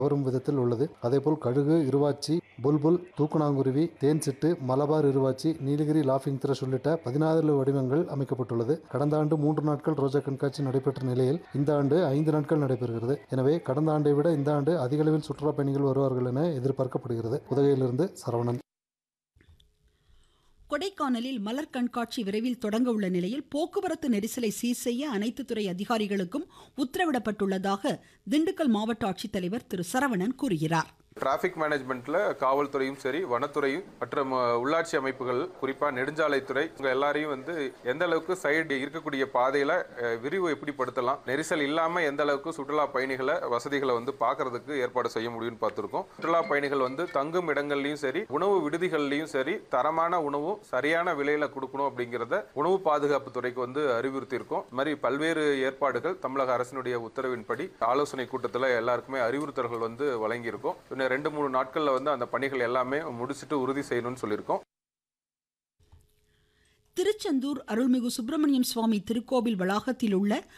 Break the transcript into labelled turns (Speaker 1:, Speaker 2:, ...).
Speaker 1: கவரும் விதத்தில் உள்ளது அதேபோல் கழுகு இருவாச்சி புல்புல் தூக்குநாங்குருவி தேன் சிட்டு மலபார் இருவாச்சி நீலகிரி லாஃபிங் த்ரஷ் உள்ளிட்ட பதினாறு வடிவங்கள் அமைக்கப்பட்டுள்ளது கடந்த ஆண்டு மூன்று நாட்கள் ரோஜா கண்காட்சி நடைபெற்ற நிலையில் இந்த ஆண்டு ஐந்து நாட்கள் நடைபெறுகிறது எனவே கடந்த ஆண்டை விட இந்த ஆண்டு அதிக அளவில் சுற்றுலா பயணிகள் வருவார்கள் என எதிர்பார்க்கப்படுகிறது உதகையிலிருந்து சரவணன்
Speaker 2: கொடைக்கானலில் மலர் கண்காட்சி விரைவில் தொடங்க உள்ள நிலையில் போக்குவரத்து நெரிசலை சீர் செய்ய அனைத்து துறை அதிகாரிகளுக்கும் உத்தரவிடப்பட்டுள்ளதாக திண்டுக்கல் மாவட்ட ஆட்சித்தலைவர் திரு சரவணன் கூறுகிறார்
Speaker 3: டிராஃபிக் மேனேஜ்மெண்ட்ல காவல்துறையும் சரி வனத்துறையும் மற்றும் அஹ், உள்ளாட்சி அமைப்புகள் குறிப்பா நெடுஞ்சாலைத்துறை உங்க எல்லாரையும் வந்து எந்த அளவுக்கு சைடு இருக்கக்கூடிய பாதையில அஹ், விரிவு எப்படி படுத்தலாம் நெரிசல் இல்லாம எந்த அளவுக்கு சுற்றுலா பயணிகளை வசதிகளை வந்து பார்க்கறதுக்கு ஏற்பாடு செய்ய முடியும்னு பார்த்துருக்கோம் சுற்றுலா பயணிகள் வந்து தங்கும் இடங்கள்லயும் சரி உணவு விடுதிகள்லயும் சரி தரமான உணவும் சரியான விலையில கொடுக்கணும் அப்படிங்கிறத உணவு பாதுகாப்பு துறைக்கு வந்து அறிவுறுத்தி இருக்கோம் இது மாதிரி பல்வேறு ஏற்பாடுகள் தமிழக அரசினுடைய உத்தரவின்படி ஆலோசனை கூட்டத்தில் எல்லாருக்குமே அறிவுறுத்தல்கள் வந்து வழங்கியிருக்கோம் இன்னும் ரெண்டு மூணு நாட்களில் வந்து அந்த பணிகள் எல்லாமே முடிச்சுட்டு உறுதி செய்யணும்னு சொல்லியிருக்கோம்
Speaker 2: திருச்செந்தூர் அருள்மிகு சுப்பிரமணியம் சுவாமி திருக்கோவில் வளாகத்தில் உள்ள